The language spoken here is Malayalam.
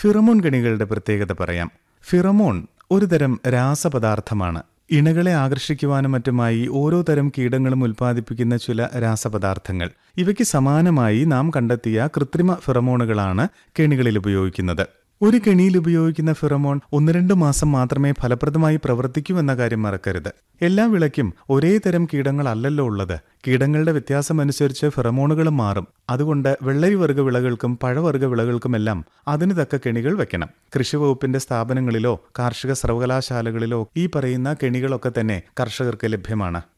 ഫിറമോൺ കണികളുടെ പ്രത്യേകത പറയാം ഫിറമോൺ ഒരു തരം രാസപദാർത്ഥമാണ് ഇണകളെ ആകർഷിക്കുവാനും മറ്റുമായി ഓരോ തരം കീടങ്ങളും ഉൽപ്പാദിപ്പിക്കുന്ന ചില രാസപദാർത്ഥങ്ങൾ ഇവയ്ക്ക് സമാനമായി നാം കണ്ടെത്തിയ കൃത്രിമ ഫിറമോണുകളാണ് കെണികളിൽ ഉപയോഗിക്കുന്നത് ഒരു കെണിയിൽ ഉപയോഗിക്കുന്ന ഫിറമോൺ ഒന്ന് രണ്ട് മാസം മാത്രമേ ഫലപ്രദമായി പ്രവർത്തിക്കൂ എന്ന കാര്യം മറക്കരുത് എല്ലാ വിളയ്ക്കും ഒരേ തരം കീടങ്ങളല്ലല്ലോ ഉള്ളത് കീടങ്ങളുടെ വ്യത്യാസമനുസരിച്ച് ഫിറമോണുകളും മാറും അതുകൊണ്ട് വെള്ളരിവർഗ വിളകൾക്കും പഴവർഗ വിളകൾക്കുമെല്ലാം അതിന് തക്ക കെണികൾ വെക്കണം കൃഷിവകുപ്പിന്റെ സ്ഥാപനങ്ങളിലോ കാർഷിക സർവകലാശാലകളിലോ ഈ പറയുന്ന കെണികളൊക്കെ തന്നെ കർഷകർക്ക് ലഭ്യമാണ്